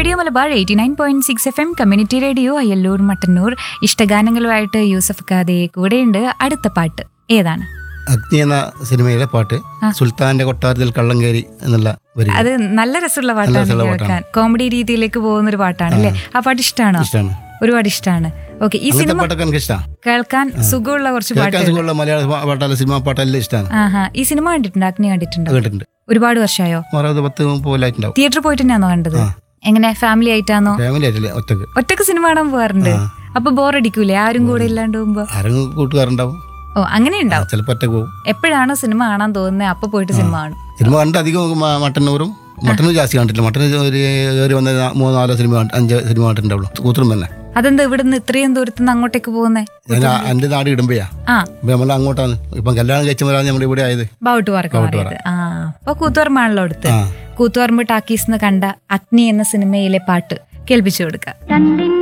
radio Malabar eighty nine point six F M community radio Ayyallur Mattannur ഇഷ്ടഗാനങ്ങളുമായിട്ട് യൂസഫ് ഖാദെ കൂടെയുണ്ട് അടുത്ത പാട്ട് ഏതാണ് അഗ്നി എന്ന സിനിമയിലെ പാട്ട് സുൽത്താന്റെ കൊട്ടാരത്തിൽ കള്ളം കയറി എന്നുള്ള വരി അത് നല്ല രസമുള്ള പാട്ടാണ് രസമുള്ള കേൾക്കാൻ കോമഡി രീതിയിലേക്ക് പോകുന്ന ഒരു പാട്ടാണ് അല്ലേ ആ പാട്ട് ഇഷ്ടമാണോ ഇഷ്ടമാണ് ഒരുപാട് ഇഷ്ടമാണ് ഓക്കെ ഈ അങ്ങനത്തെ സിനിമ പാട്ടൊക്കെ എനിക്ക് ഇഷ്ടമാണ് കേൾക്കാൻ സുഖമുള്ള കുറച്ച് കേൾക്കാൻ പാട്ടുകൾ സുഖമുള്ള മലയാള പാ- പാട്ടല്ല സിനിമ പാട്ടെല്ലാം ഇഷ്ടമാണ് ആഹാ ഈ സിനിമ കണ്ടിട്ടുണ്ടോ അഗ്നി കണ്ടിട്ടുണ്ടോ കേട്ടിട്ടുണ്ട് ഒരുപാട് വർഷമായോ അറുപത് പത്ത് മുപ്പതിലായിട്ടുണ്ടാവും തിയേറ്ററിൽ പോയിട്ട് തന്നെയാണോ കണ്ടത് എങ്ങനെ ഫാമിലി ആയിട്ടാണോ ഫാമിലി ആയിട്ടില്ലേ ഒറ്റക്ക് ഒറ്റക്ക് സിനിമ കാണാൻ പോകാറുണ്ട് അപ്പൊ ബോറടിക്കൂലേ ആരും കൂടെ ഇല്ലാണ്ട് പോകുമ്പോ ആരെങ്കിലും കൂട്ടുകാരുണ്ടാവും ഓ അങ്ങനെ ഉണ്ടാവും ചിലപ്പോൾ ഒറ്റക്ക് പോകും എപ്പോഴാണോ സിനിമ കാണാൻ തോന്നുന്നത് അപ്പൊ പോയിട്ട് സിനിമ കാണും സിനിമ കണ്ട് അധികം മ- മട്ടന്നൂറും മട്ടന്നൂർ ജാസ്തി കണ്ടിട്ടില്ല മട്ടന്നൂർ ഒരു കയറി വന്ന നാ- മൂന്നോ നാലോ സിനിമ കണ്ട്- അഞ്ച് സിനിമ കണ്ടിട്ടുണ്ടാവുള്ളൂ കൂത്തുറും തന്നെ അതെന്താ ഇവിടുന്ന് ഇത്രയും ദൂരത്തുനിന്ന് അങ്ങോട്ടേക്ക് പോകുന്നേ ഞാൻ ആ- എൻ്റെ നാട് ഇടുമ്പോയാ ആ ഇപ്പം നമ്മൾ അങ്ങോട്ടാണ് ഇപ്പം കല്യാണം കഴിച്ചവരാണ് നമ്മൾ ഇവിടെ ആയത് ബാവുട്ട് പാർക്ക് മാറിയത് ആ അപ്പൊ കൂത്തുപറമ്പാണല്ലോ അടുത്ത് ആ കൂത്തുപറമ്പ് ടാക്കീസ് കണ്ട അഗ്നി എന്ന സിനിമയിലെ പാട്ട് കേൾപ്പിച്ചു കൊടുക്കാം തന്നിൻ